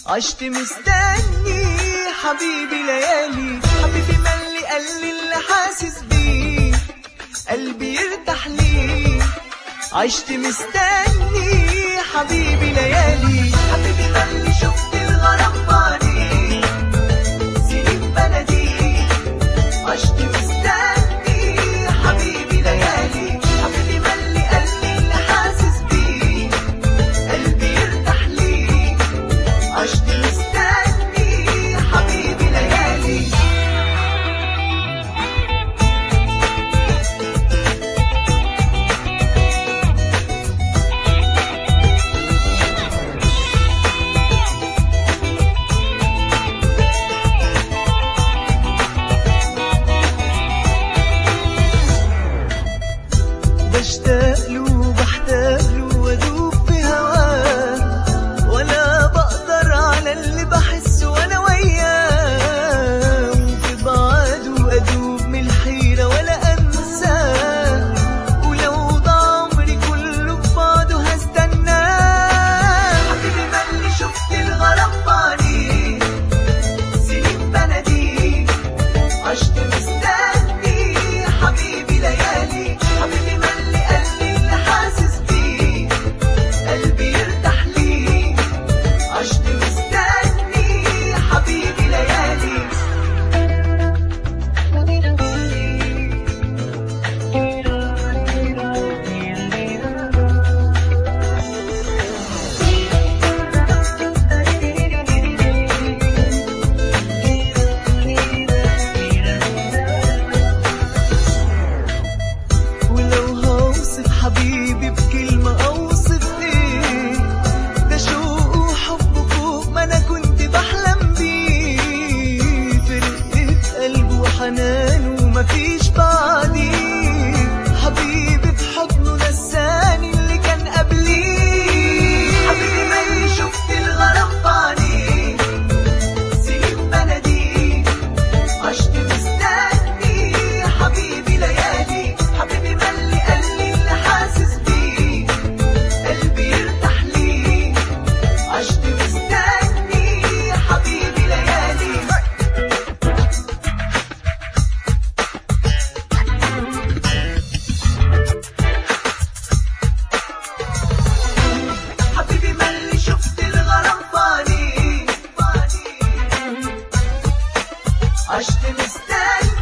عشت مستني حبيبي ليالي حبيبي ملي قال لي اللي حاسس بيه قلبي يرتاح ليه عشت مستني حبيبي ليالي حبيبي ملي شفت الغرام باني سنين بلدي عشت مستني حبيبي ليالي حبيبي ملي قال لي اللي حاسس بيه قلبي يرتاح ليه عشت مستني حبيبي ليالي بشتاق له بحتاج له وادوب في هواه ولا بقدر على اللي بحسه وانا وياه وفي بعده ادوب من الحيرة ولا انساه ولو ضاع عمري كله في بعضه هستناه حبيبي ملي شفت الغرام باني سنين بلدي عشت مستني حبيبي ليالي حبيبي ملي قال لي اللي حاسس بيه قلبي يرتاح ليه عشت مستني حبيبي ليالي ولو هوصف حبيبي بكلمة أوصف إيه ده شوق وحب فوق ما أنا كنت بحلم بيه فرقة قلبه وحنانه مفيش بعديه حبيبي بحضنه نساني اللي كان قبليه حبيبي مالي شفت الغرام بعني سنين بلدي عشت مستني حبيبي ليالي حبيبي ملي قال لي اللي حاسس بيه قلبي يرتاح ليه عشت مستني حبيبي ليالي حبيبي ملي شفت الغرام باني عشت مستني